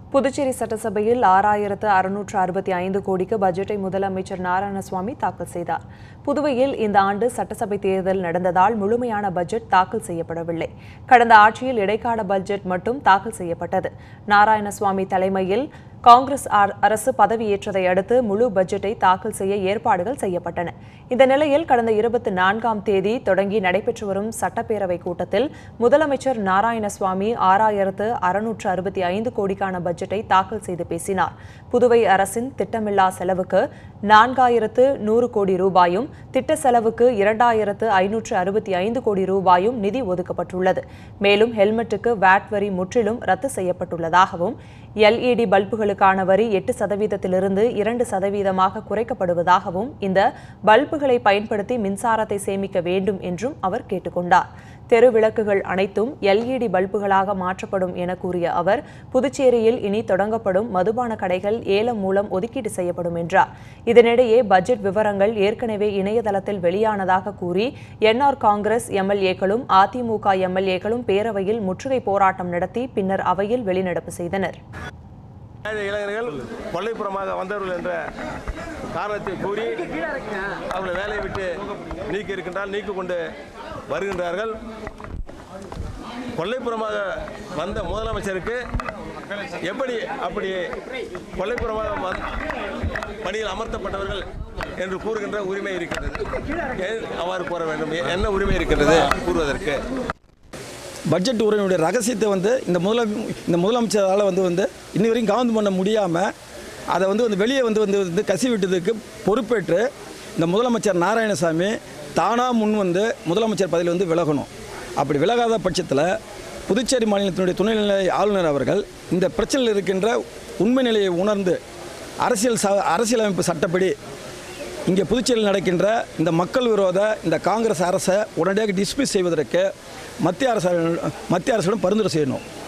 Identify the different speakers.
Speaker 1: புதுச்சேரி சட்டசபையில் ஆறாயிரத்து அறுநூற்று அறுபத்தி ஐந்து கோடிக்கு பட்ஜெட்டை முதலமைச்சர் நாராயணசுவாமி தாக்கல் செய்தார் புதுவையில் இந்த ஆண்டு சட்டசபை தேர்தல் நடந்ததால் முழுமையான பட்ஜெட் தாக்கல் செய்யப்படவில்லை கடந்த ஆட்சியில் இடைக்கால பட்ஜெட் மட்டும் தாக்கல் செய்யப்பட்டது நாராயணசுவாமி தலைமையில் காங்கிரஸ் அர- அரசு பதவியேற்றதை அடுத்து முழு பட்ஜெட்டை தாக்கல் செய்ய ஏற்பாடுகள் செய்யப்பட்டன இந்த நிலையில் கடந்த இருபத்தி நான்காம் தேதி தொடங்கி நடைபெற்று வரும் சட்டப்பேரவை கூட்டத்தில் முதலமைச்சர் நாராயணசுவாமி ஆறாயிரத்து அறுநூற்று அறுபத்தி ஐந்து கோடிக்கான பட்ஜெட்டை தாக்கல் செய்து பேசினார் புதுவை அரசின் திட்டமில்லா செலவுக்கு நான்காயிரத்து நூறு கோடி ரூபாயும் திட்ட செலவுக்கு இரண்டாயிரத்து ஐநூற்று அறுபத்தி ஐந்து கோடி ரூபாயும் நிதி ஒதுக்கப்பட்டுள்ளது மேலும் ஹெல்மெட்டுக்கு வேட் வரி முற்றிலும் ரத்து செய்யப்பட்டுள்ளதாகவும் எல்இடி பல்புகளுக்கான வரி எட்டு சதவீதத்திலிருந்து இரண்டு சதவீதமாக குறைக்கப்படுவதாகவும் இந்த பல்புகளை பயன்படுத்தி மின்சாரத்தை சேமிக்க வேண்டும் என்றும் அவர் கேட்டுக்கொண்டார் தெரு விளக்குகள் அனைத்தும் எல்இடி பல்புகளாக மாற்றப்படும் என கூறிய அவர் புதுச்சேரியில் இனி தொடங்கப்படும் மதுபான கடைகள் ஏலம் மூலம் ஒதுக்கீடு செய்யப்படும் என்றார் இதனிடையே பட்ஜெட் விவரங்கள் ஏற்கனவே இணையதளத்தில் வெளியானதாக கூறி என்ஆர் காங்கிரஸ் எம்எல்ஏக்களும் அதிமுக எம்எல்ஏக்களும் பேரவையில் முற்றுகை போராட்டம் நடத்தி பின்னர் அவையில் வெளிநடப்பு செய்தனர்
Speaker 2: ஏழை இளைஞர்கள் கொல்லைப்புறமாக வந்தவர்கள் என்ற காரணத்தை கூறி அவர்களை வேலையை விட்டு நீக்கி இருக்கின்றால் நீக்கி கொண்டு வருகின்றார்கள் கொல்லைப்புறமாக வந்த முதலமைச்சருக்கு எப்படி அப்படி கொல்லைப்புறமாக வந்- பணியில் அமர்த்தப்பட்டவர்கள் என்று கூறுகின்ற உரிமை இருக்கின்றது ஏன் அவ்வாறு கூற வேண்டும் என்ன உரிமை இருக்கின்றது கூறுவதற்கு
Speaker 3: பட்ஜெட் உரையினுடைய ரகசியத்தை வந்து இந்த முதல இந்த முதலமைச்சரால் வந்து வந்து இன்னி வரைக்கும் கவர்ந்து பண்ண முடியாமல் அதை வந்து வந்து வெளியே வந்து வந்து வந்து கசி விட்டதுக்கு பொறுப்பேற்று இந்த முதலமைச்சர் நாராயணசாமி தானாக முன் வந்து முதலமைச்சர் பதவியில் வந்து விலகணும் அப்படி விலகாத பட்சத்தில் புதுச்சேரி மாநிலத்தினுடைய துணைநிலை ஆளுநர் அவர்கள் இந்த பிரச்சனையில் இருக்கின்ற உண்மை நிலையை உணர்ந்து அரசியல் ச அரசியலமைப்பு சட்டப்படி இங்கே புதுச்சேரியில் நடக்கின்ற இந்த மக்கள் விரோத இந்த காங்கிரஸ் அரசை உடனடியாக டிஸ்மிஸ் செய்வதற்கு மத்திய அரசு மத்திய அரசிடம் பரிந்துரை செய்யணும்